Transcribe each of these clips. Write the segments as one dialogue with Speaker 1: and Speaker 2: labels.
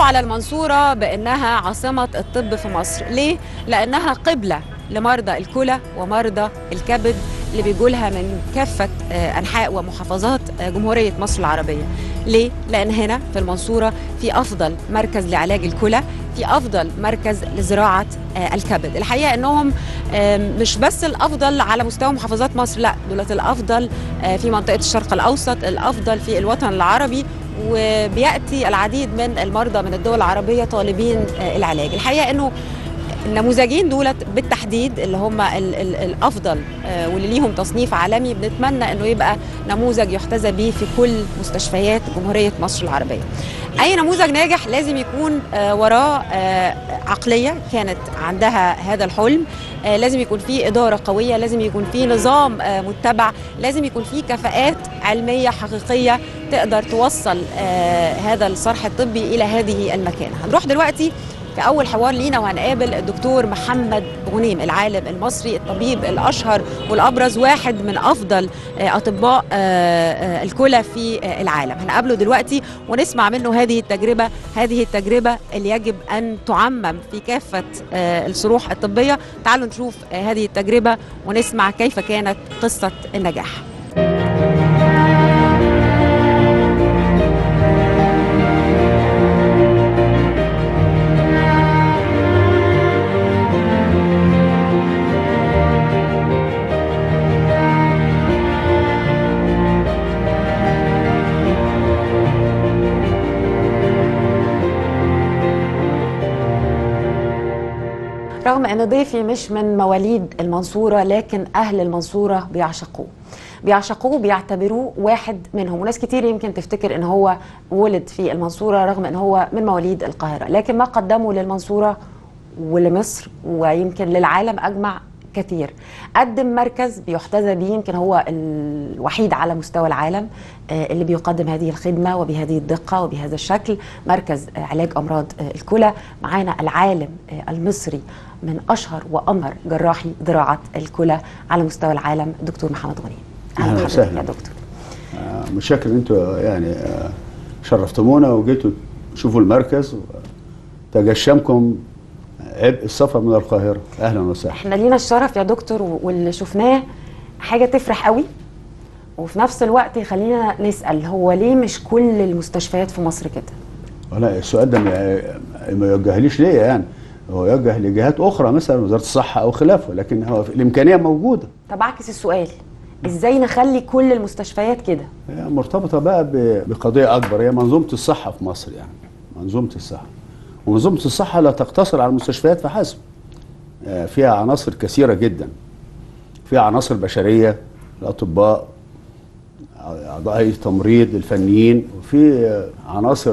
Speaker 1: على المنصورة بأنها عاصمة الطب في مصر ليه؟ لأنها قبلة لمرضى الكلى ومرضى الكبد اللي بيجولها من كافة آه، أنحاء ومحافظات آه، جمهورية مصر العربية ليه؟ لأن هنا في المنصورة في أفضل مركز لعلاج الكلى في أفضل مركز لزراعة آه، الكبد الحقيقة أنهم آم، مش بس الأفضل على مستوى محافظات مصر لا دولت الأفضل آه، في منطقة الشرق الأوسط الأفضل في الوطن العربي وبياتي العديد من المرضى من الدول العربيه طالبين آه، العلاج الحقيقه انه النموذجين دولت بالتحديد اللي هم ال ال الافضل آه، واللي ليهم تصنيف عالمي بنتمنى انه يبقى نموذج يحتذى به في كل مستشفيات جمهوريه مصر العربيه. اي نموذج ناجح لازم يكون آه، وراه آه، عقليه كانت عندها هذا الحلم آه، لازم يكون في اداره قويه لازم يكون في نظام آه، متبع لازم يكون في كفاءات علميه حقيقيه تقدر توصل آه، هذا الصرح الطبي الى هذه المكانه هنروح دلوقتي في اول حوار لينا وهنقابل الدكتور محمد غنيم العالم المصري الطبيب الاشهر والابرز واحد من افضل آه، اطباء آه، آه، الكلى في آه، العالم هنقابله دلوقتي ونسمع منه هذه التجربه هذه التجربه اللي يجب ان تعمم في كافه آه، الصروح الطبيه تعالوا نشوف آه، هذه التجربه ونسمع كيف كانت قصه النجاح رغم ان ضيفي مش من مواليد المنصوره لكن اهل المنصوره بيعشقوه بيعشقوه بيعتبروه واحد منهم وناس كتير يمكن تفتكر ان هو ولد في المنصوره رغم ان هو من مواليد القاهره لكن ما قدمه للمنصوره ولمصر ويمكن للعالم اجمع كتير قدم مركز بيحتذى به يمكن هو الوحيد على مستوى العالم آه، اللي بيقدم هذه الخدمة وبهذه الدقة وبهذا الشكل مركز آه، علاج أمراض آه، الكلى معانا العالم آه، المصري من أشهر وأمهر جراحي زراعة الكلى على مستوى العالم دكتور محمد غنيم
Speaker 2: أهلا
Speaker 1: بحضرتك
Speaker 2: وسهلا.
Speaker 1: يا دكتور
Speaker 2: آه، متشكر انتوا يعني آه، شرفتمونا وجيتوا تشوفوا المركز تجشمكم عبء السفر من القاهرة أهلا وسهلا
Speaker 1: احنا لينا الشرف يا دكتور و- واللي شفناه حاجة تفرح قوي وفي نفس الوقت يخلينا نسأل هو ليه مش كل المستشفيات في مصر كده
Speaker 2: ولا السؤال ده ما ما يوجهليش ليا يعني هو يوجه لجهات أخرى مثلا وزارة الصحة أو خلافه لكن هو الإمكانية موجودة
Speaker 1: طب اعكس السؤال ازاي نخلي كل المستشفيات كده
Speaker 2: هي مرتبطة بقى ب- بقضية أكبر هي منظومة الصحة في مصر يعني منظومة الصحة ومنظومة الصحة لا تقتصر على المستشفيات فحسب آه، فيها عناصر كثيرة جدا فيها عناصر بشرية الأطباء أعضاء هيئة التمريض الفنيين وفي آه، عناصر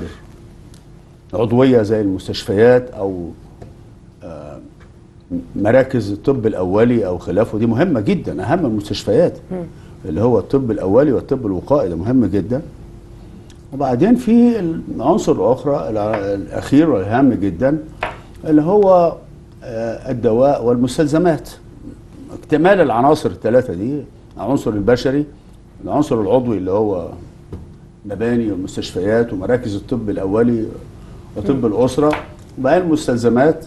Speaker 2: عضوية زي المستشفيات أو آه، مراكز الطب الأولي أو خلافه دي مهمة جدا أهم المستشفيات اللي هو الطب الأولي والطب الوقائي ده مهم جدا وبعدين في العنصر الأخرى الع- الأخير والهام جدا اللي هو آه، الدواء والمستلزمات اكتمال العناصر الثلاثة دي العنصر البشري العنصر العضوي اللي هو مباني ومستشفيات ومراكز الطب الأولي وطب الأسرة وبعدين المستلزمات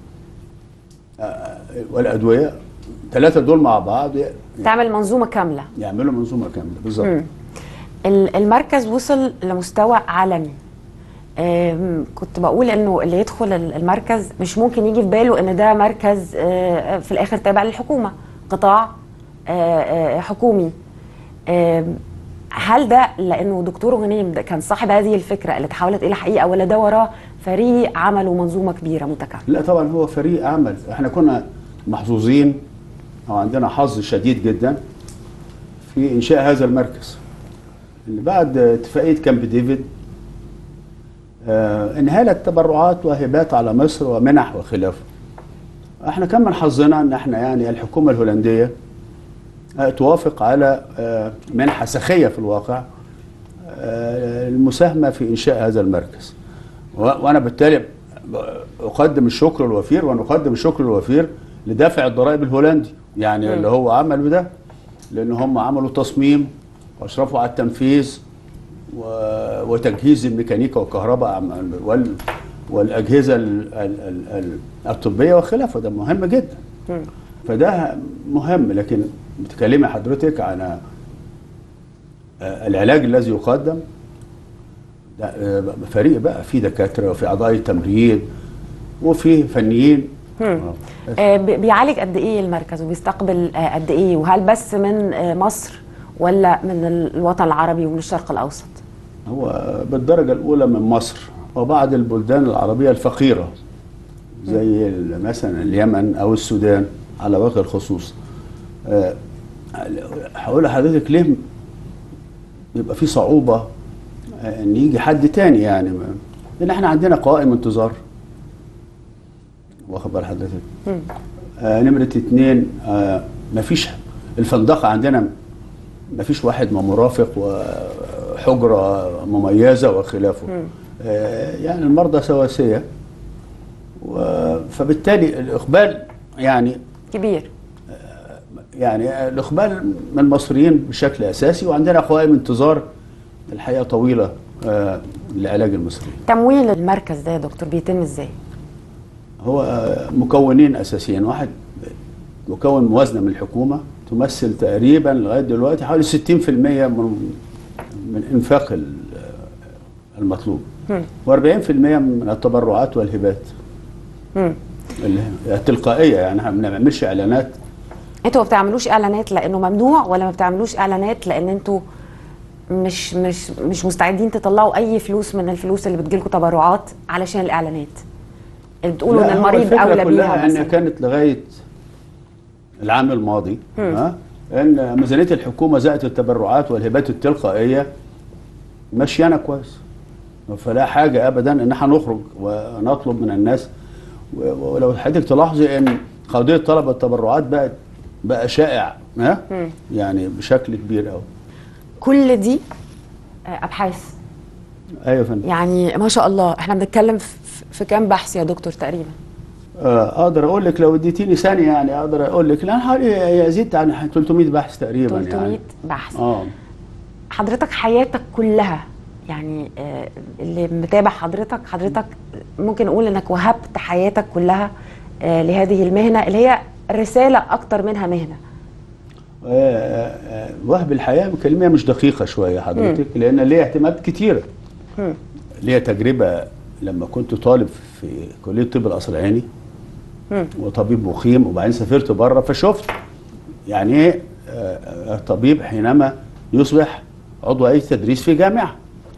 Speaker 2: آه، والأدوية ثلاثة دول مع بعض
Speaker 1: تعمل منظومة كاملة
Speaker 2: يعملوا منظومة كاملة بالظبط
Speaker 1: مم. ال- المركز وصل لمستوى عالمي آم، كنت بقول انه اللي يدخل ال- المركز مش ممكن يجي في باله ان ده مركز آه، في الاخر تابع للحكومه قطاع آه، آه، حكومي آم، هل ده لانه دكتور غنيم ده كان صاحب هذه الفكره اللي تحولت الى حقيقه ولا ده وراه فريق عمل ومنظومه كبيره متكامله
Speaker 2: لا طبعا هو فريق عمل احنا كنا محظوظين او عندنا حظ شديد جدا في انشاء هذا المركز اللي بعد اتفاقيه كامب ديفيد آه انهالت تبرعات وهبات على مصر ومنح وخلافه احنا كان من حظنا ان احنا يعني الحكومه الهولنديه آه توافق على آه منحه سخيه في الواقع آه المساهمه في انشاء هذا المركز و- وانا بالتالي اقدم الشكر الوفير ونقدم الشكر الوفير لدافع الضرائب الهولندي يعني
Speaker 1: مم.
Speaker 2: اللي هو عملوا ده لان هم عملوا تصميم واشرفوا على التنفيذ و- وتجهيز الميكانيكا والكهرباء عم- وال والاجهزه ال- ال- ال- ال- الطبيه وخلافه ده مهم جدا
Speaker 1: مم.
Speaker 2: فده مهم لكن بتكلمي حضرتك عن آه، العلاج الذي يقدم ده آه، فريق بقى في دكاتره وفي اعضاء تمريض وفي فنيين
Speaker 1: مم.
Speaker 2: آه.
Speaker 1: آه، بي- بيعالج قد ايه المركز وبيستقبل آه، قد ايه وهل بس من آه، مصر ولا من ال- الوطن العربي ومن الشرق الاوسط
Speaker 2: هو بالدرجة الأولى من مصر وبعض البلدان العربية الفقيرة زي ال- مثلا اليمن أو السودان على وجه الخصوص آه، هقول لحضرتك ليه بيبقى في صعوبة آه، إن يجي حد تاني يعني ما- لأن إحنا عندنا قوائم انتظار واخد بال حضرتك
Speaker 1: مم.
Speaker 2: آه نمرة اتنين آه مفيش الفندقة عندنا مفيش واحد ما مرافق وحجرة مميزة وخلافه آه يعني المرضى سواسية و- فبالتالي الإقبال يعني
Speaker 1: كبير
Speaker 2: يعني الإقبال من المصريين بشكل أساسي وعندنا قوائم انتظار الحقيقة طويلة آه لعلاج المصريين
Speaker 1: تمويل المركز ده يا دكتور بيتم ازاي
Speaker 2: هو آه، مكونين اساسيين واحد مكون موازنه من الحكومه تمثل تقريبا لغايه دلوقتي حوالي 60% من من انفاق ال- آه، المطلوب
Speaker 1: مم.
Speaker 2: و40% من التبرعات والهبات
Speaker 1: مم.
Speaker 2: اللي هي تلقائيه يعني احنا ما بنعملش اعلانات
Speaker 1: انتوا ما بتعملوش اعلانات لانه ممنوع ولا ما بتعملوش اعلانات لان انتوا مش مش مش مستعدين تطلعوا اي فلوس من الفلوس اللي بتجيلكوا تبرعات علشان الاعلانات اللي بتقولوا
Speaker 2: لا،
Speaker 1: ان
Speaker 2: هو
Speaker 1: المريض
Speaker 2: الفكرة
Speaker 1: اولى
Speaker 2: كلها
Speaker 1: بيها
Speaker 2: ان
Speaker 1: مثلا
Speaker 2: كانت لغايه العام الماضي ها ان ميزانيه الحكومه زائد التبرعات والهبات التلقائيه ماشيانا كويس فلا حاجه ابدا ان احنا نخرج ونطلب من الناس و- ولو حضرتك تلاحظي ان قضيه طلب التبرعات بقت بقى شائع ها
Speaker 1: مم.
Speaker 2: يعني بشكل كبير قوي
Speaker 1: كل دي آه، ابحاث
Speaker 2: ايوه يا فندم
Speaker 1: يعني ما شاء الله احنا بنتكلم في, في كام بحث يا دكتور تقريبا
Speaker 2: آه، اقدر اقول لك لو اديتيني ثانيه يعني اقدر اقول لك لان حوالي يزيد عن 300 بحث تقريبا
Speaker 1: 300
Speaker 2: يعني
Speaker 1: بحث
Speaker 2: اه
Speaker 1: حضرتك حياتك كلها يعني آه، اللي متابع حضرتك حضرتك ممكن نقول انك وهبت حياتك كلها آه، لهذه المهنه اللي هي رساله اكتر منها مهنه
Speaker 2: آه، آه، وهب الحياه كلمه مش دقيقه شويه حضرتك لان ليها اهتمامات كتيره
Speaker 1: مم.
Speaker 2: ليا تجربه لما كنت طالب في كليه طب القصر العيني
Speaker 1: مم.
Speaker 2: وطبيب مقيم وبعدين سافرت بره فشفت يعني ايه آه، آه، طبيب حينما يصبح عضو هيئه تدريس في جامعه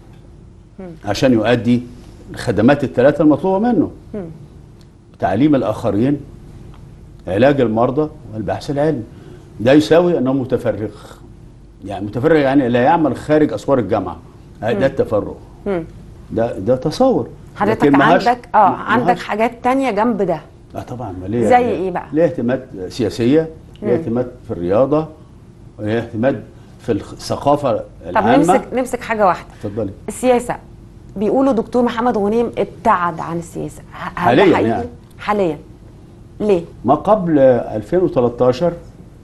Speaker 2: عشان يؤدي الخدمات الثلاثه المطلوبه منه
Speaker 1: مم.
Speaker 2: تعليم الاخرين علاج المرضى والبحث العلمي ده يساوي انه متفرغ يعني متفرغ يعني لا يعمل خارج اسوار الجامعه آه، ده التفرغ
Speaker 1: مم.
Speaker 2: ده ده تصور
Speaker 1: حضرتك
Speaker 2: لكن مهاش-
Speaker 1: عندك اه
Speaker 2: مهاش-
Speaker 1: عندك حاجات تانية جنب ده
Speaker 2: اه طبعا ما ليه
Speaker 1: زي إيه بقى؟
Speaker 2: ليه اهتمامات سياسيه ليه اهتمامات في الرياضه وليه اهتمامات في الثقافه
Speaker 1: طب
Speaker 2: العامه
Speaker 1: نمسك نمسك حاجه واحده
Speaker 2: اتفضلي
Speaker 1: السياسه بيقولوا دكتور محمد غنيم ابتعد عن السياسه ه- هل ده
Speaker 2: حالياً
Speaker 1: حقيقي؟
Speaker 2: يعني.
Speaker 1: حاليا ليه
Speaker 2: ما قبل 2013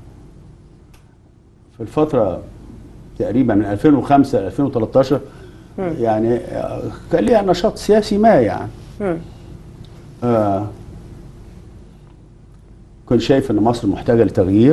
Speaker 2: في الفترة تقريبا من 2005 ل 2013 يعني آه، كان ليها نشاط سياسي ما يعني
Speaker 1: مم.
Speaker 2: آه كنت شايف ان مصر محتاجة لتغيير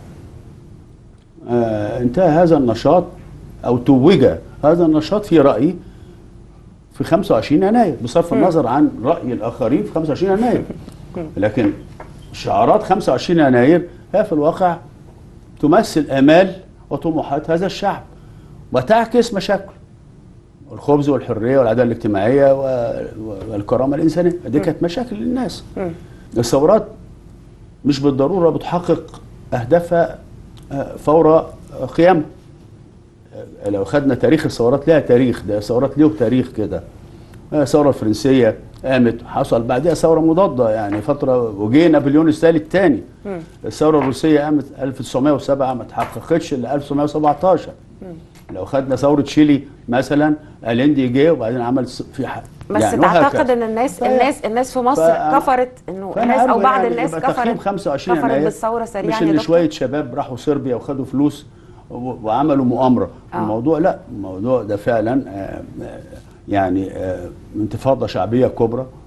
Speaker 2: آه انتهى هذا النشاط او توج هذا النشاط في رأيي في 25 يناير بصرف النظر عن رأي الآخرين في 25 يناير لكن شعارات 25 يناير هي في الواقع تمثل آمال وطموحات هذا الشعب وتعكس مشاكله الخبز والحرية والعدالة الاجتماعية و- والكرامة الإنسانية دي كانت مشاكل للناس
Speaker 1: مم.
Speaker 2: الثورات مش بالضرورة بتحقق أهدافها آه، فور آه، قيامها آه، لو خدنا تاريخ الثورات لها تاريخ ده الثورات له تاريخ كده آه، الثورة الفرنسية قامت حصل بعدها ثورة مضادة يعني فترة وجه نابليون الثالث الثاني
Speaker 1: مم.
Speaker 2: الثورة الروسية قامت 1907 ما تحققتش إلا 1917 لو خدنا ثورة شيلي مثلا أليندي جه وبعدين عمل س- في ح...
Speaker 1: بس
Speaker 2: يعني
Speaker 1: تعتقد
Speaker 2: وهكذا.
Speaker 1: ان الناس
Speaker 2: ف-
Speaker 1: الناس الناس في مصر
Speaker 2: فأنا-
Speaker 1: كفرت انه
Speaker 2: فأنا
Speaker 1: الناس او
Speaker 2: أرجو
Speaker 1: بعض
Speaker 2: يعني
Speaker 1: الناس
Speaker 2: يبقى تقييم
Speaker 1: كفرت
Speaker 2: 25
Speaker 1: كفرت
Speaker 2: يناير
Speaker 1: بالثوره سريعا
Speaker 2: مش
Speaker 1: يا
Speaker 2: ان
Speaker 1: دكتور؟
Speaker 2: شويه شباب راحوا صربيا وخدوا فلوس و- وعملوا مؤامره
Speaker 1: آه.
Speaker 2: الموضوع لا الموضوع ده فعلا آه، آه، يعني آه، انتفاضه شعبيه كبرى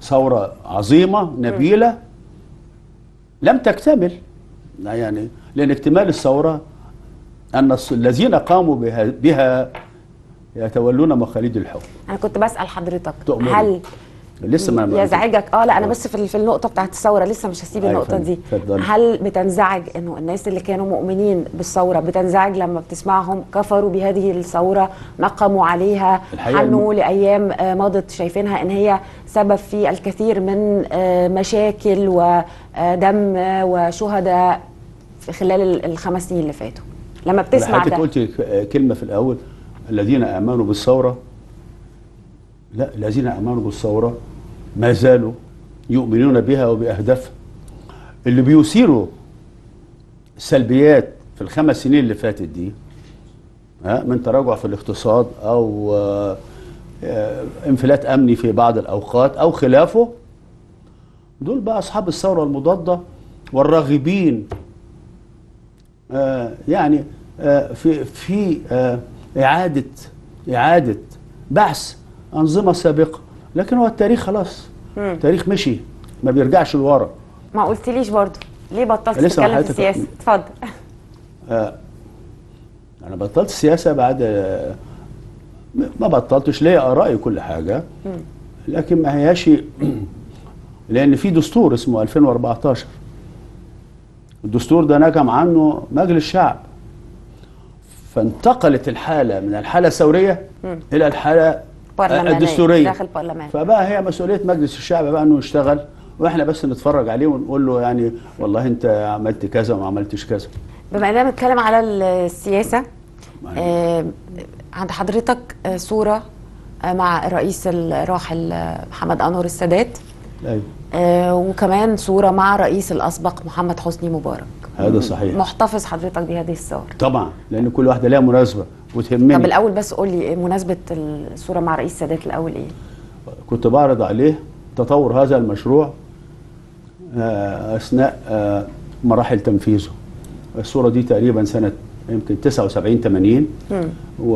Speaker 2: ثوره عظيمه نبيله لم تكتمل لا يعني لان اكتمال الثوره ان الص- الذين قاموا بها, بها يتولون مخاليد الحكم
Speaker 1: انا كنت بسال حضرتك
Speaker 2: تؤمري.
Speaker 1: هل
Speaker 2: لسه ما ما-
Speaker 1: يزعجك اه لا انا
Speaker 2: آه.
Speaker 1: بس في في النقطه بتاعت الثوره لسه مش هسيب
Speaker 2: أيوة
Speaker 1: النقطه
Speaker 2: فندم.
Speaker 1: دي
Speaker 2: اتفضلي.
Speaker 1: هل بتنزعج انه الناس اللي كانوا مؤمنين بالثوره بتنزعج لما بتسمعهم كفروا بهذه الثوره نقموا عليها
Speaker 2: الحقيقة
Speaker 1: حنوا لايام آه، مضت شايفينها ان هي سبب في الكثير من آه، مشاكل ودم وشهداء في خلال ال- الخمس سنين اللي فاتوا لما بتسمع
Speaker 2: حضرتك
Speaker 1: ده
Speaker 2: قلت ك- كلمه في الاول الذين امنوا بالثوره لا الذين امنوا بالثوره ما زالوا يؤمنون بها وباهدافها اللي بيثيروا سلبيات في الخمس سنين اللي فاتت دي ها من تراجع في الاقتصاد او آه، آه، انفلات امني في بعض الاوقات او خلافه دول بقى اصحاب الثوره المضاده والراغبين آه، يعني آه، في في آه، إعادة إعادة بحث أنظمة سابقة لكن هو التاريخ خلاص
Speaker 1: مم.
Speaker 2: التاريخ مشي ما بيرجعش لورا
Speaker 1: ما قلتليش برضو ليه بطلت
Speaker 2: لسه
Speaker 1: تتكلم في
Speaker 2: حضرتك-
Speaker 1: السياسه اتفضل
Speaker 2: آه، أنا بطلت السياسة بعد آه، ما بطلتش ليا آرائي كل حاجة لكن ما هياش لأن في دستور اسمه 2014 الدستور ده نجم عنه مجلس الشعب فانتقلت الحالة من الحالة الثورية
Speaker 1: مم.
Speaker 2: إلى الحالة
Speaker 1: برلمانية
Speaker 2: الدستورية
Speaker 1: داخل برلمان
Speaker 2: فبقى هي مسؤولية مجلس الشعب بقى انه يشتغل واحنا بس نتفرج عليه ونقول له يعني والله انت عملت كذا وما عملتش كذا
Speaker 1: بما اننا بنتكلم على السياسه آه عند حضرتك آه صوره آه مع الرئيس الراحل آه، محمد انور السادات
Speaker 2: ايوه
Speaker 1: آه وكمان صوره مع الرئيس الاسبق محمد حسني مبارك
Speaker 2: هذا صحيح
Speaker 1: محتفظ حضرتك بهذه الصور
Speaker 2: طبعا لان كل واحده لها مناسبه وتهمني
Speaker 1: طب الاول بس قول لي مناسبه الصوره مع رئيس السادات الاول ايه
Speaker 2: كنت بعرض عليه تطور هذا المشروع آه، اثناء آه، مراحل تنفيذه الصوره دي تقريبا سنه يمكن 79 80
Speaker 1: مم.
Speaker 2: و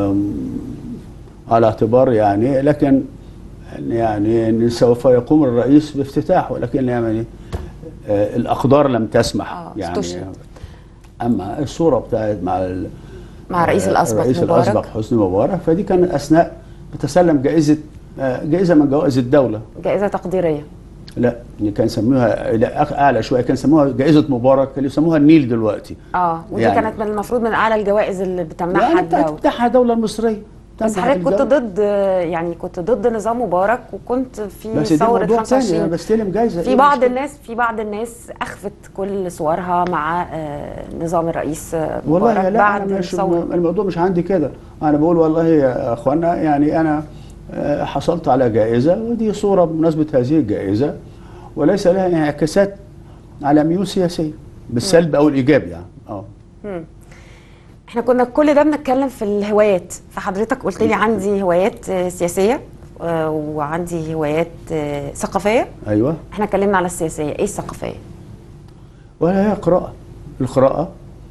Speaker 2: على اعتبار يعني لكن يعني ان سوف يقوم الرئيس بافتتاحه ولكن يعني آه، الاقدار لم تسمح
Speaker 1: آه،
Speaker 2: يعني
Speaker 1: استشهد.
Speaker 2: اما الصوره بتاعت مع ال-
Speaker 1: مع الرئيس
Speaker 2: آه،
Speaker 1: الاسبق
Speaker 2: الرئيس
Speaker 1: مبارك
Speaker 2: الاسبق حسني مبارك فدي كان اثناء بتسلم جائزه آه، جائزه من جوائز الدوله
Speaker 1: جائزه تقديريه
Speaker 2: لا كان يسموها لا أخ- اعلى شويه كان يسموها جائزه مبارك اللي يسموها النيل دلوقتي
Speaker 1: اه ودي
Speaker 2: يعني-
Speaker 1: كانت من المفروض من اعلى الجوائز اللي بتمنحها
Speaker 2: يعني بتاعت-
Speaker 1: الدوله
Speaker 2: بتاعها الدوله المصريه
Speaker 1: بس
Speaker 2: تمنح
Speaker 1: حضرتك كنت
Speaker 2: الدولة.
Speaker 1: ضد يعني كنت ضد نظام مبارك وكنت في
Speaker 2: بس دي
Speaker 1: ثوره
Speaker 2: موضوع تاني انا
Speaker 1: 25
Speaker 2: بستلم جايزه
Speaker 1: في
Speaker 2: إيه
Speaker 1: بعض
Speaker 2: المشكلة؟
Speaker 1: الناس في بعض الناس اخفت كل صورها مع آه، نظام الرئيس آه،
Speaker 2: والله
Speaker 1: مبارك
Speaker 2: لا
Speaker 1: بعد
Speaker 2: انا مش
Speaker 1: الثوره
Speaker 2: الموضوع مش عندي كده انا بقول والله يا اخوانا يعني انا آه، حصلت على جائزه ودي صوره بمناسبه هذه الجائزه وليس لها انعكاسات على ميول سياسيه بالسلب او الايجاب يعني اه
Speaker 1: مم. احنا كنا كل ده بنتكلم في الهوايات فحضرتك قلت لي عندي هوايات آه، سياسيه آه، وعندي هوايات آه، ثقافيه
Speaker 2: ايوه
Speaker 1: احنا اتكلمنا على السياسيه ايه الثقافيه
Speaker 2: وهي قراءة القراءة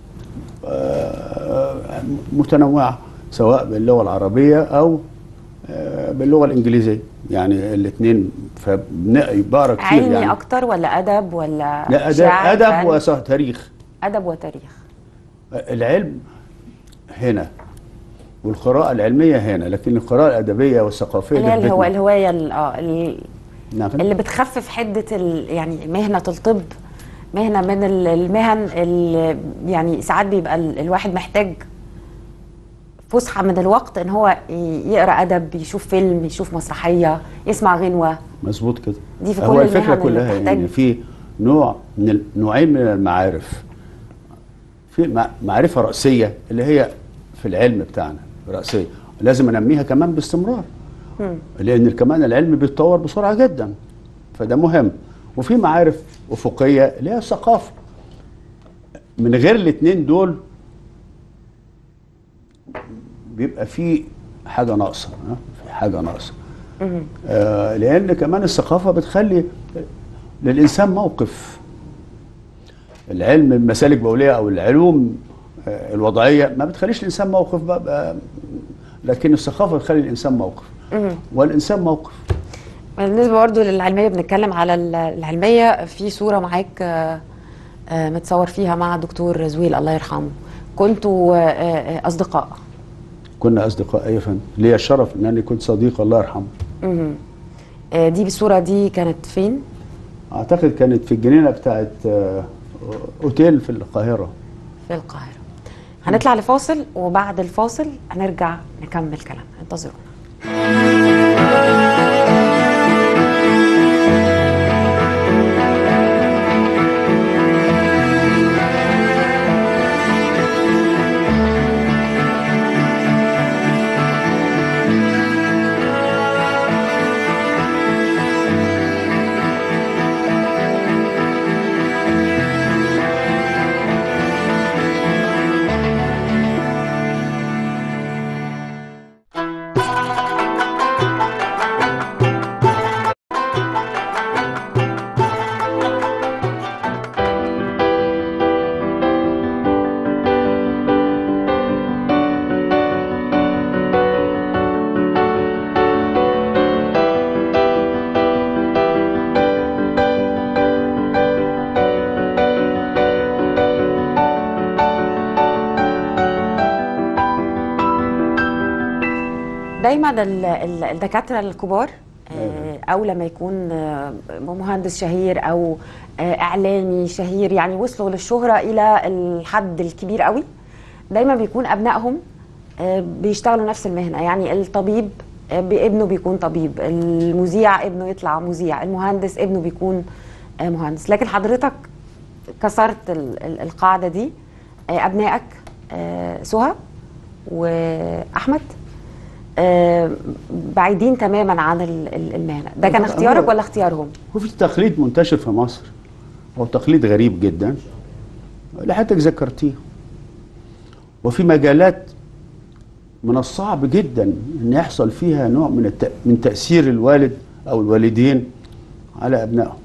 Speaker 2: آه، متنوعة سواء باللغة العربية أو آه، باللغة الإنجليزية يعني الاثنين فبقرا كتير
Speaker 1: علمي
Speaker 2: يعني
Speaker 1: اكتر ولا ادب ولا
Speaker 2: لا أدب,
Speaker 1: شعر،
Speaker 2: أدب
Speaker 1: فن؟
Speaker 2: وتاريخ
Speaker 1: ادب وتاريخ
Speaker 2: العلم هنا والقراءة العلمية هنا لكن القراءة الأدبية والثقافية
Speaker 1: اللي هي
Speaker 2: دي في
Speaker 1: الهو...
Speaker 2: بيتنا.
Speaker 1: الهوايه ال- اه ال-
Speaker 2: نعم.
Speaker 1: اللي بتخفف حده ال... يعني مهنه الطب مهنه من ال- المهن اللي يعني ساعات بيبقى ال... الواحد محتاج فسحه من الوقت ان هو ي- يقرا ادب يشوف فيلم يشوف مسرحيه يسمع غنوه
Speaker 2: مظبوط كده
Speaker 1: دي في
Speaker 2: هو
Speaker 1: كل
Speaker 2: الفكره
Speaker 1: المهن اللي
Speaker 2: كلها
Speaker 1: بتحتاج-
Speaker 2: يعني في نوع من ال- نوعين من المعارف في مع- معرفه راسيه اللي هي في العلم بتاعنا راسيه لازم انميها كمان باستمرار
Speaker 1: مم.
Speaker 2: لان كمان العلم بيتطور بسرعه جدا فده مهم وفي معارف افقيه اللي هي الثقافه من غير الاثنين دول بيبقى في حاجه ناقصه ها؟ في حاجه ناقصه
Speaker 1: مم.
Speaker 2: آه، لان كمان الثقافه بتخلي للانسان موقف العلم المسالك بوليه او العلوم آه، الوضعيه ما بتخليش الانسان موقف بقى, بقى لكن الثقافه بتخلي الانسان موقف
Speaker 1: مم.
Speaker 2: والانسان موقف
Speaker 1: بالنسبه برضه للعلميه بنتكلم على ال- العلميه في صوره معاك آه، آه، متصور فيها مع دكتور زويل الله يرحمه كنتوا آه، آه، اصدقاء
Speaker 2: كنا اصدقاء اي فن ليا الشرف ان انا كنت صديق الله يرحمه
Speaker 1: مهم. آه، دي بالصوره دي كانت فين
Speaker 2: اعتقد كانت في الجنينه بتاعت آه، اوتيل في القاهره
Speaker 1: في القاهره هنطلع لفاصل وبعد الفاصل هنرجع نكمل كلامنا انتظرونا دايما ال- ال- الدكاتره الكبار آه، او لما يكون آه، مهندس شهير او آه، اعلامي شهير يعني وصلوا للشهره الى الحد الكبير قوي دايما بيكون ابنائهم آه، بيشتغلوا نفس المهنه يعني الطبيب آه، بي- ابنه بيكون طبيب المذيع ابنه يطلع مذيع المهندس ابنه بيكون آه، مهندس لكن حضرتك كسرت ال- ال- القاعده دي آه، ابنائك آه، سهى واحمد آه، بعيدين تماما عن ال- ال- المهنه ده كان
Speaker 2: هو-
Speaker 1: اختيارك
Speaker 2: هو-
Speaker 1: ولا اختيارهم
Speaker 2: هو في تقليد منتشر في مصر هو تقليد غريب جدا اللي حضرتك ذكرتيه وفي مجالات من الصعب جدا ان يحصل فيها نوع من الت... من تاثير الوالد او الوالدين على ابنائهم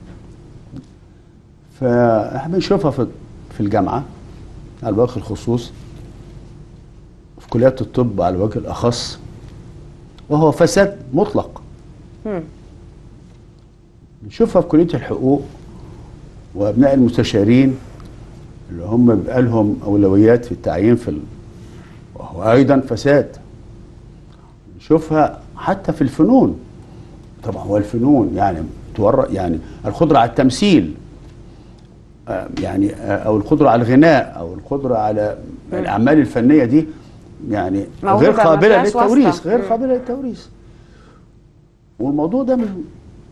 Speaker 2: فاحنا بنشوفها في في الجامعه على وجه الخصوص في كليات الطب على وجه الاخص وهو فساد مطلق
Speaker 1: مم.
Speaker 2: نشوفها في كلية الحقوق وأبناء المستشارين اللي هم بيبقى لهم أولويات في التعيين في ال... وهو أيضا فساد نشوفها حتى في الفنون طبعا هو الفنون يعني تور يعني القدرة على التمثيل آه، يعني آه، أو القدرة على الغناء أو القدرة على الأعمال الفنية دي يعني
Speaker 1: موهبة
Speaker 2: غير
Speaker 1: ما
Speaker 2: قابلة
Speaker 1: فيهاش
Speaker 2: للتوريث
Speaker 1: واسطة.
Speaker 2: غير
Speaker 1: مم.
Speaker 2: قابلة للتوريث والموضوع ده من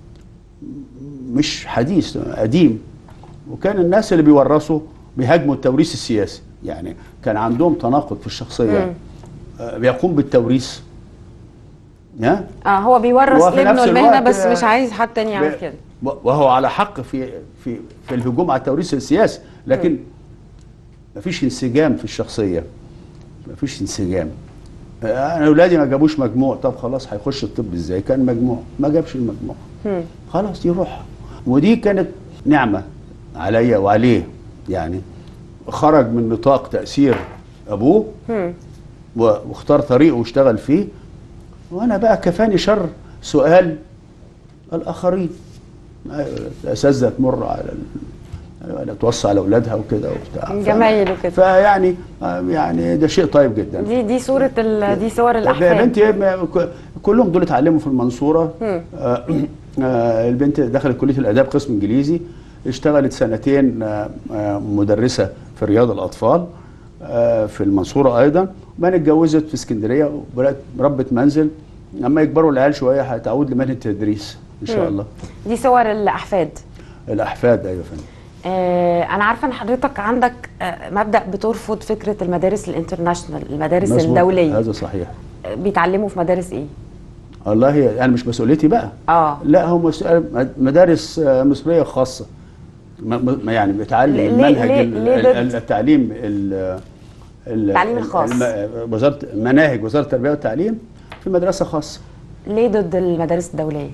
Speaker 2: مش حديث قديم وكان الناس اللي بيورثوا بيهاجموا التوريث السياسي يعني كان عندهم تناقض في الشخصيه
Speaker 1: مم.
Speaker 2: آه، بيقوم بالتوريث ها
Speaker 1: اه هو بيورث
Speaker 2: وفي
Speaker 1: لابنه
Speaker 2: نفس
Speaker 1: المهنه
Speaker 2: الوقت،
Speaker 1: بس
Speaker 2: آه،
Speaker 1: مش عايز حد تاني يعمل
Speaker 2: ب-
Speaker 1: كده
Speaker 2: وهو على حق في في في الهجوم على التوريث السياسي لكن مفيش انسجام في الشخصيه مفيش انسجام آه، انا اولادي ما جابوش مجموع طب خلاص هيخش الطب ازاي كان مجموع ما جابش المجموع
Speaker 1: مم.
Speaker 2: خلاص يروح ودي كانت نعمة عليا وعليه يعني خرج من نطاق تأثير أبوه
Speaker 1: مم.
Speaker 2: و- واختار طريقه واشتغل فيه وأنا بقى كفاني شر سؤال الآخرين الأساتذة تمر على ال- على توصي على أولادها وكده وبتاع
Speaker 1: جمايل وكده.
Speaker 2: فيعني يعني ده شيء طيب جدا
Speaker 1: دي دي صوره ال... دي صور
Speaker 2: يا
Speaker 1: الاحفاد
Speaker 2: بنتي ما- ك- كلهم دول اتعلموا في المنصوره
Speaker 1: مم.
Speaker 2: آه، آه، البنت دخلت كليه الاداب قسم انجليزي اشتغلت سنتين آه، آه، مدرسه في رياض الاطفال آه، في المنصوره ايضا وبعدين اتجوزت في اسكندريه وبقت ربة منزل لما يكبروا العيال شويه هتعود لمهنه التدريس ان شاء
Speaker 1: مم.
Speaker 2: الله
Speaker 1: دي صور الاحفاد
Speaker 2: الاحفاد ايوه يا فندم
Speaker 1: آه انا عارفه ان حضرتك عندك آه مبدا بترفض فكره المدارس الانترناشونال المدارس
Speaker 2: مظبوط.
Speaker 1: الدوليه
Speaker 2: هذا صحيح
Speaker 1: آه، بيتعلموا في مدارس ايه
Speaker 2: والله يعني مش مسؤوليتي بقى
Speaker 1: اه
Speaker 2: لا هو مس- مدارس آه، مصريه خاصه م- م- يعني بتعلم
Speaker 1: ليه-
Speaker 2: المنهج
Speaker 1: ليه-
Speaker 2: ال-
Speaker 1: ليه
Speaker 2: ال-
Speaker 1: ضد؟
Speaker 2: التعليم ال- ال-
Speaker 1: التعليم
Speaker 2: ال-
Speaker 1: الخاص.
Speaker 2: الم- وزاره مناهج وزاره التربيه والتعليم في مدرسه خاصه
Speaker 1: ليه ضد المدارس الدوليه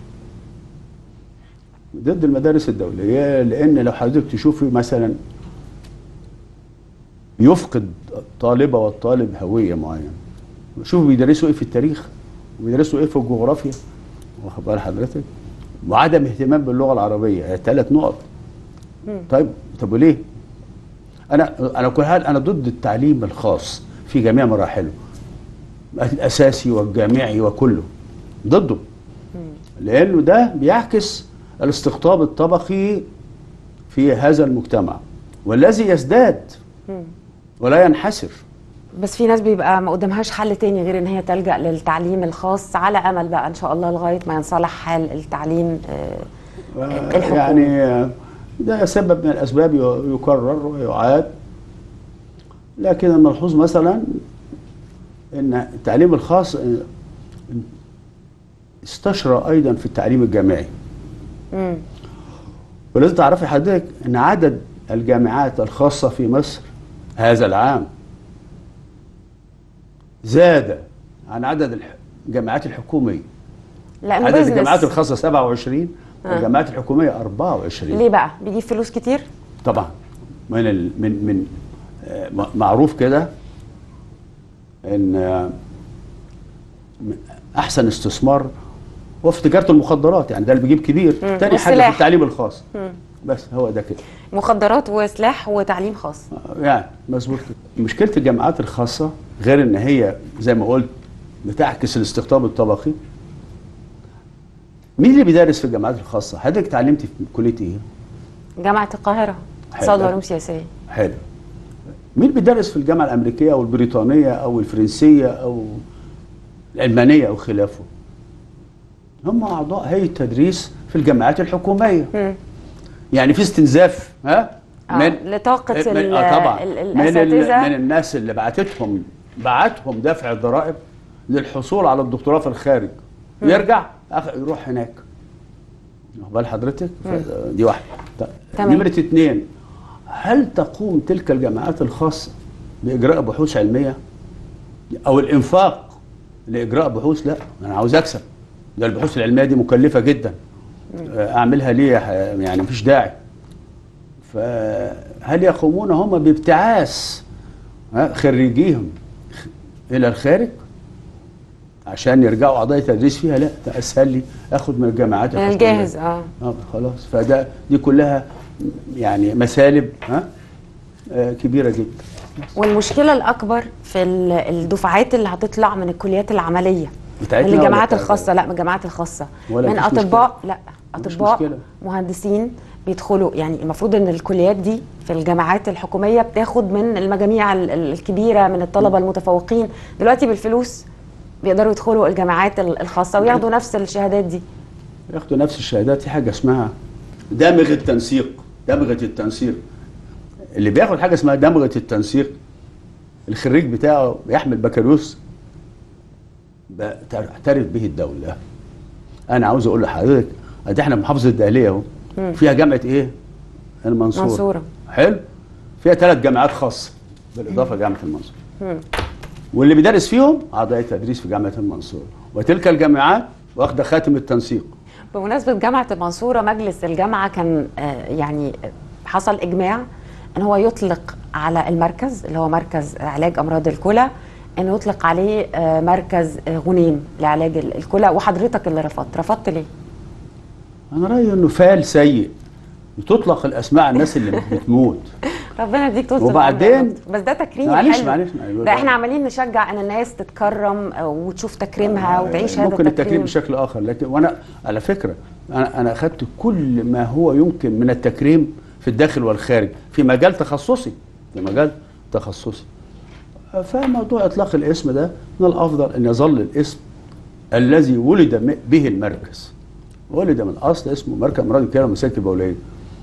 Speaker 2: ضد المدارس الدوليه لان لو حضرتك تشوفي مثلا يفقد الطالبه والطالب هويه معينه شوفوا بيدرسوا ايه في التاريخ وبيدرسوا ايه في الجغرافيا واخد بال حضرتك وعدم اهتمام باللغه العربيه ثلاث نقط طيب طب وليه انا انا كل حال انا ضد التعليم الخاص في جميع مراحله الاساسي والجامعي وكله ضده لانه ده بيعكس الاستقطاب الطبقي في هذا المجتمع والذي يزداد ولا ينحسر
Speaker 1: بس في ناس بيبقى ما قدامهاش حل تاني غير ان هي تلجأ للتعليم الخاص على امل بقى ان شاء الله لغايه ما ينصلح حال التعليم آه، الحكومي.
Speaker 2: يعني آه، ده سبب من الاسباب ي- يكرر ويعاد لكن الملحوظ مثلا ان التعليم الخاص آه، استشرى ايضا في التعليم الجامعي
Speaker 1: مم.
Speaker 2: ولازم تعرفي حضرتك ان عدد الجامعات الخاصه في مصر هذا العام زاد عن عدد الح- الجامعات الحكوميه
Speaker 1: لانه
Speaker 2: عدد الجامعات
Speaker 1: بيزنس
Speaker 2: الخاصه 27
Speaker 1: آه.
Speaker 2: والجامعات الحكوميه 24
Speaker 1: ليه بقى بيجيب فلوس كتير
Speaker 2: طبعا من ال من من آه، م- معروف كده ان آه، م- احسن استثمار هو في تجاره المخدرات يعني ده اللي بيجيب كبير
Speaker 1: مم.
Speaker 2: تاني حاجه
Speaker 1: والسلاح.
Speaker 2: في التعليم الخاص
Speaker 1: مم.
Speaker 2: بس هو ده كده
Speaker 1: مخدرات وسلاح وتعليم خاص
Speaker 2: آه، يعني مظبوط كده مشكله الجامعات الخاصه غير ان هي زي ما قلت بتعكس الاستقطاب الطبقي مين اللي بيدرس في الجامعات الخاصه حضرتك اتعلمتي في كليه ايه
Speaker 1: جامعه القاهره اقتصاد
Speaker 2: حلو.
Speaker 1: وعلوم سياسيه
Speaker 2: حلو مين بيدرس في الجامعه الامريكيه او البريطانيه او الفرنسيه او الالمانيه او خلافه هم اعضاء هيئه التدريس في الجامعات الحكوميه
Speaker 1: مم.
Speaker 2: يعني في استنزاف ها
Speaker 1: آه، لطاقة
Speaker 2: من
Speaker 1: ال-
Speaker 2: آه طبعا
Speaker 1: ال-
Speaker 2: من, ال-
Speaker 1: الأساتذة.
Speaker 2: من الناس اللي بعتتهم بعتهم دفع الضرائب للحصول على الدكتوراه في الخارج يرجع أخ- يروح هناك واخد بال حضرتك ف- دي واحده طيب،
Speaker 1: تمام.
Speaker 2: نمره اثنين هل تقوم تلك الجامعات الخاصه باجراء بحوث علميه او الانفاق لاجراء بحوث لا انا عاوز اكسب ده البحوث العلميه دي مكلفه جدا آه، اعملها ليه ح- يعني مفيش داعي فهل يقومون هم بابتعاث ها، خريجيهم خ- الى الخارج عشان يرجعوا اعضاء تدريس فيها لا ده اسهل لي اخد من الجامعات
Speaker 1: من
Speaker 2: الحكومية.
Speaker 1: الجاهز اه
Speaker 2: اه خلاص فده دي كلها يعني مسالب ها آه كبيره جدا
Speaker 1: والمشكله الاكبر في ال- الدفعات اللي هتطلع من الكليات العمليه
Speaker 2: بتاعتنا
Speaker 1: من
Speaker 2: ولا
Speaker 1: الجامعات
Speaker 2: بتاعت-
Speaker 1: الخاصه لا من الجامعات الخاصه
Speaker 2: ولا
Speaker 1: من
Speaker 2: مفيش
Speaker 1: اطباء لا
Speaker 2: مفيش
Speaker 1: اطباء
Speaker 2: مشكلة.
Speaker 1: مهندسين بيدخلوا يعني المفروض ان الكليات دي في الجامعات الحكوميه بتاخد من المجاميع ال- ال- الكبيره من الطلبه المتفوقين دلوقتي بالفلوس بيقدروا يدخلوا الجامعات ال- الخاصه وياخدوا نفس الشهادات دي
Speaker 2: ياخدوا نفس الشهادات في حاجه اسمها دمغه التنسيق دمغه التنسيق اللي بياخد حاجه اسمها دمغه التنسيق الخريج بتاعه يحمل بكالوريوس ب- تعترف به الدوله انا عاوز اقول لحضرتك ادي احنا محافظه الدقهليه اهو فيها جامعه ايه المنصوره
Speaker 1: منصورة.
Speaker 2: حلو فيها ثلاث جامعات خاصه بالاضافه لجامعه المنصوره
Speaker 1: مم.
Speaker 2: واللي بيدرس فيهم اعضاء تدريس في جامعه المنصوره وتلك الجامعات واخده خاتم التنسيق
Speaker 1: بمناسبة جامعة المنصورة مجلس الجامعة كان آه، يعني حصل إجماع أن هو يطلق على المركز اللي هو مركز علاج أمراض الكلى أنه يطلق عليه آه، مركز آه، غنيم لعلاج ال- الكلى وحضرتك اللي رفضت رفضت ليه؟
Speaker 2: انا رايي انه فعل سيء تطلق الاسماء على الناس اللي بتموت
Speaker 1: ربنا يديك طول
Speaker 2: وبعدين-
Speaker 1: بس ده تكريم
Speaker 2: معلش-
Speaker 1: حلو.
Speaker 2: معلش- معلش.
Speaker 1: ده احنا عمالين نشجع ان الناس تتكرم آه، وتشوف تكريمها وتعيش هذا
Speaker 2: ممكن التكريم
Speaker 1: التكريم
Speaker 2: بشكل اخر لكن وانا على فكره انا انا اخذت كل ما هو يمكن من التكريم في الداخل والخارج في مجال تخصصي في مجال تخصصي فموضوع اطلاق الاسم ده من الافضل ان يظل الاسم الذي ولد م- به المركز ولد من اصل اسمه مركز امراض الكلى والمساكن البوليه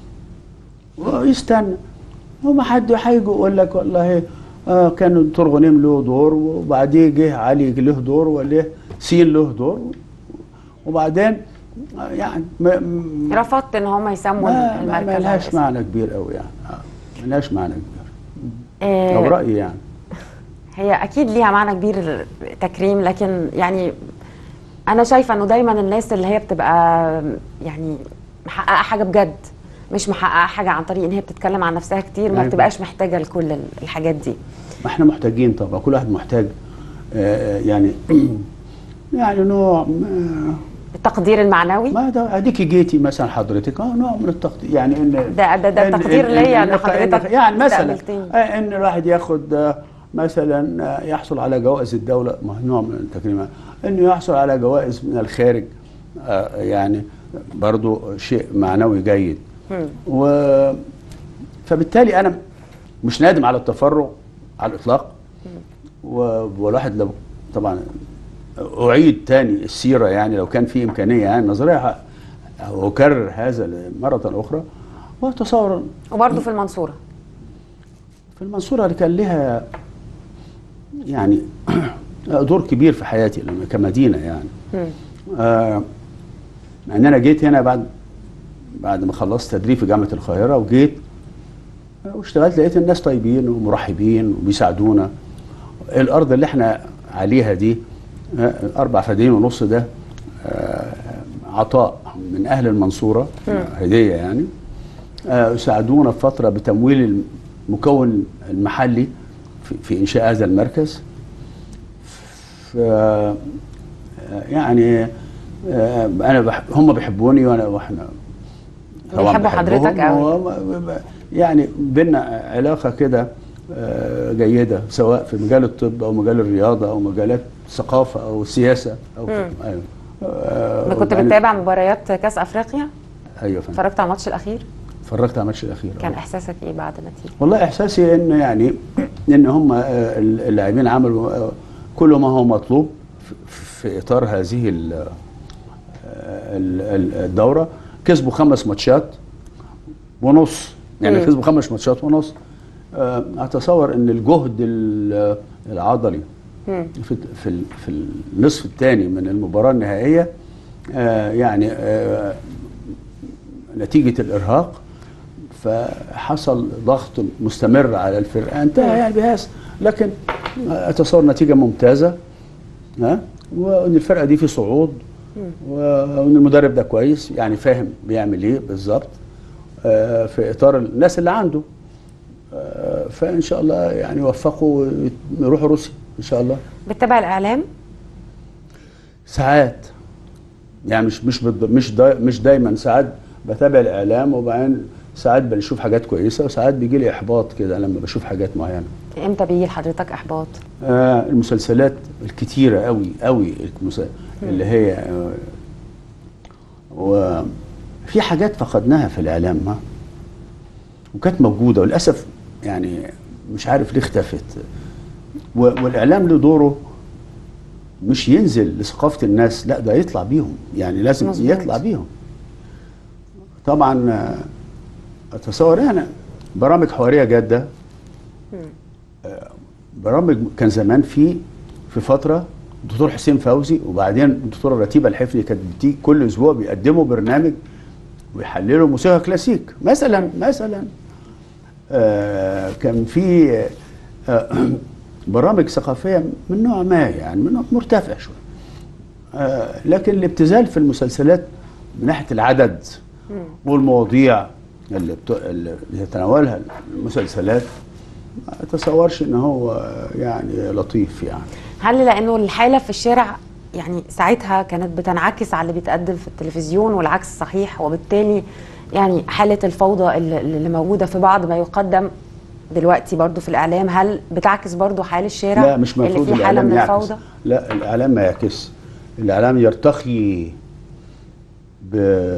Speaker 2: ويستنى وما حد هيجي يقول لك والله آه كان الدكتور غنيم له دور وبعدين جه علي له دور وله سين له دور وبعدين آه يعني ما ما-
Speaker 1: رفضت ان هم يسموا
Speaker 2: ما, ما,
Speaker 1: المركز
Speaker 2: ما
Speaker 1: على
Speaker 2: لهاش
Speaker 1: اسم.
Speaker 2: معنى كبير قوي يعني آه، ما لهاش معنى كبير
Speaker 1: آه،
Speaker 2: او رايي يعني
Speaker 1: هي اكيد ليها معنى كبير التكريم لكن يعني انا شايفه انه دايما الناس اللي هي بتبقى يعني محققه حاجه بجد مش محققه حاجه عن طريق ان هي بتتكلم عن نفسها كتير ما
Speaker 2: أيوة.
Speaker 1: بتبقاش محتاجه لكل ال- الحاجات دي
Speaker 2: ما احنا محتاجين طبعا كل واحد محتاج آه، يعني يعني نوع ما-
Speaker 1: التقدير المعنوي
Speaker 2: ما ده اديكي جيتي مثلا حضرتك اه نوع من التقدير يعني ان
Speaker 1: ده ده, ده
Speaker 2: إن-
Speaker 1: تقدير
Speaker 2: إن-
Speaker 1: ليا ان
Speaker 2: إن-
Speaker 1: حضرتك
Speaker 2: يعني مثلا
Speaker 1: استقبلتني.
Speaker 2: آه، ان الواحد ياخد آه، مثلا آه، يحصل على جوائز الدوله ما هو نوع من التكريم انه يحصل على جوائز من الخارج آه، يعني برضو شيء معنوي جيد
Speaker 1: مم.
Speaker 2: و فبالتالي انا مش نادم على التفرغ على الاطلاق و- والواحد لو طبعا اعيد تاني السيره يعني لو كان في امكانيه يعني نظريه اكرر هذا مره اخرى واتصور
Speaker 1: وبرضه في المنصوره
Speaker 2: في المنصوره اللي كان لها يعني دور كبير في حياتي لما- كمدينه يعني
Speaker 1: مم.
Speaker 2: آه ان انا جيت هنا بعد بعد ما خلصت تدريب في جامعه القاهره وجيت آه، واشتغلت لقيت الناس طيبين ومرحبين وبيساعدونا الارض اللي احنا عليها دي آه، اربع فدين ونص ده آه، عطاء من اهل المنصوره هديه يعني آه، ساعدونا في فتره بتمويل المكون المحلي في, في انشاء هذا المركز ف يعني آه، انا بح هم بيحبوني وانا واحنا طبعاً
Speaker 1: بيحبوا حضرتك
Speaker 2: بحبهم
Speaker 1: قوي.
Speaker 2: و- يعني بينا علاقه كده آه، جيده سواء في مجال الطب او مجال الرياضه او مجالات الثقافه او السياسه او
Speaker 1: مم.
Speaker 2: ايوه آه،
Speaker 1: ما كنت
Speaker 2: يعني-
Speaker 1: بتتابع مباريات كاس افريقيا
Speaker 2: ايوه فندم
Speaker 1: اتفرجت على الماتش الاخير
Speaker 2: اتفرجت على الماتش الاخير
Speaker 1: كان
Speaker 2: آه.
Speaker 1: احساسك ايه بعد النتيجه
Speaker 2: والله احساسي ان يعني ان هم آه، اللاعبين عملوا آه، كل ما هو مطلوب في- في اطار هذه ال- آه، ال- ال- الدوره كسبوا خمس ماتشات ونص يعني
Speaker 1: مم.
Speaker 2: كسبوا خمس ماتشات ونص آه، اتصور ان الجهد ال- العضلي
Speaker 1: مم.
Speaker 2: في في ال- في النصف الثاني من المباراه النهائيه آه، يعني آه، نتيجه الارهاق فحصل ضغط مستمر على الفرقه انتهى يعني بهذا لكن اتصور نتيجه ممتازه ها وان الفرقه دي في صعود وان المدرب ده كويس يعني فاهم بيعمل ايه بالظبط آه، في اطار الناس اللي عنده آه، فان شاء الله يعني يوفقوا ويروحوا روسيا ان شاء الله
Speaker 1: بتتابع الاعلام
Speaker 2: ساعات يعني مش مش بالض- مش دا مش دايما ساعات بتابع الاعلام وبعدين ساعات بنشوف حاجات كويسه وساعات بيجي لي احباط كده لما بشوف حاجات معينه
Speaker 1: امتى بيجي لحضرتك احباط
Speaker 2: آه المسلسلات الكتيره قوي قوي المس- اللي هي آه وفي حاجات فقدناها في الاعلام ها وكانت موجوده وللاسف يعني مش عارف ليه اختفت و- والاعلام له دوره مش ينزل لثقافه الناس لا ده يطلع بيهم يعني لازم
Speaker 1: مظبوط.
Speaker 2: يطلع بيهم طبعا آه، اتصور يعني برامج حواريه جاده برامج كان زمان في في فتره الدكتور حسين فوزي وبعدين الدكتوره رتيبه الحفني كانت بتيجي كل اسبوع بيقدموا برنامج ويحللوا موسيقى كلاسيك مثلا مثلا آه كان في آه برامج ثقافيه من نوع ما يعني من نوع مرتفع شويه آه لكن الابتذال في المسلسلات من ناحيه العدد والمواضيع اللي, بت... اللي بتتناولها المسلسلات ما اتصورش ان هو يعني لطيف يعني
Speaker 1: هل لانه الحاله في الشارع يعني ساعتها كانت بتنعكس على اللي بيتقدم في التلفزيون والعكس صحيح وبالتالي يعني حاله الفوضى اللي اللي موجوده في بعض ما يقدم دلوقتي برضو في الاعلام هل بتعكس برضو حال الشارع
Speaker 2: لا مش
Speaker 1: اللي
Speaker 2: المفروض
Speaker 1: فيه حاله
Speaker 2: الاعلام
Speaker 1: من
Speaker 2: يعكس
Speaker 1: الفوضى
Speaker 2: لا الاعلام ما يعكس الاعلام يرتقي ب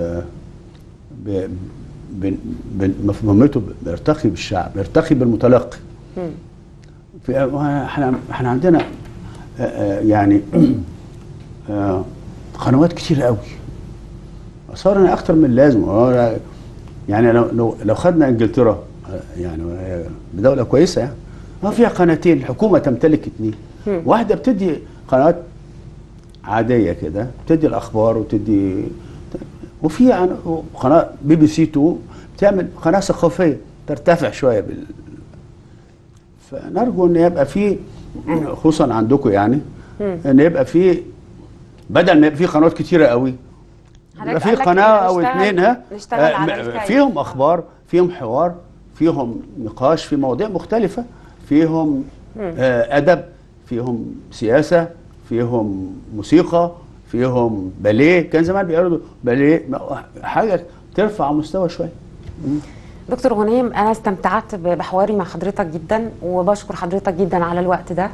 Speaker 2: ب ب- بمفهومته بيرتقي بالشعب يرتقي بالمتلقي
Speaker 1: مم.
Speaker 2: في احنا احنا عندنا آه، آه، يعني آه، قنوات كتير قوي صار انا اكتر من اللازم هو يعني لو لو لو خدنا انجلترا آه، يعني وهي دوله كويسه يعني ما فيها قناتين الحكومه تمتلك اثنين
Speaker 1: مم.
Speaker 2: واحده بتدي قنوات عاديه كده بتدي الاخبار وتدي وفي عن- قناه بي بي سي 2 بتعمل قناه ثقافيه ترتفع شويه بال فنرجو ان يبقى في خصوصا عندكم يعني
Speaker 1: مم.
Speaker 2: ان يبقى في بدل ما يبقى في قنوات كتيره قوي يبقى
Speaker 1: حضرتك
Speaker 2: في
Speaker 1: قال لك
Speaker 2: قناه او
Speaker 1: نشتغل-
Speaker 2: اتنين ها
Speaker 1: نشتغل
Speaker 2: آه،
Speaker 1: على
Speaker 2: م-
Speaker 1: الكيف.
Speaker 2: فيهم اخبار فيهم حوار فيهم نقاش في مواضيع مختلفه فيهم
Speaker 1: مم.
Speaker 2: آه، ادب فيهم سياسه فيهم موسيقى فيهم باليه كان زمان بيعرضوا باليه حاجه ترفع مستوى شويه
Speaker 1: دكتور غنيم انا استمتعت ب- بحواري مع حضرتك جدا وبشكر حضرتك جدا على الوقت ده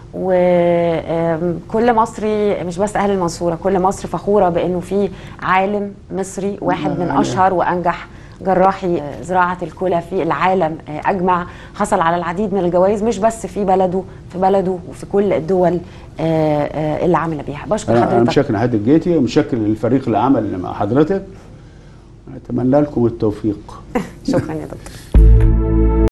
Speaker 1: وكل مصري مش بس اهل المنصوره كل مصر فخوره بانه في عالم مصري واحد من
Speaker 2: يعني-
Speaker 1: اشهر وانجح جراحي آه، زراعه الكلى في العالم آه، اجمع حصل على العديد من الجوائز مش بس في بلده في بلده وفي كل الدول آه، آه، اللي عمل بيها بشكر
Speaker 2: انا انا
Speaker 1: حضرتك
Speaker 2: مشكر حضرتك جيتي ومشكر للفريق اللي عمل اللي مع حضرتك اتمنى لكم التوفيق
Speaker 1: شكرا يا دكتور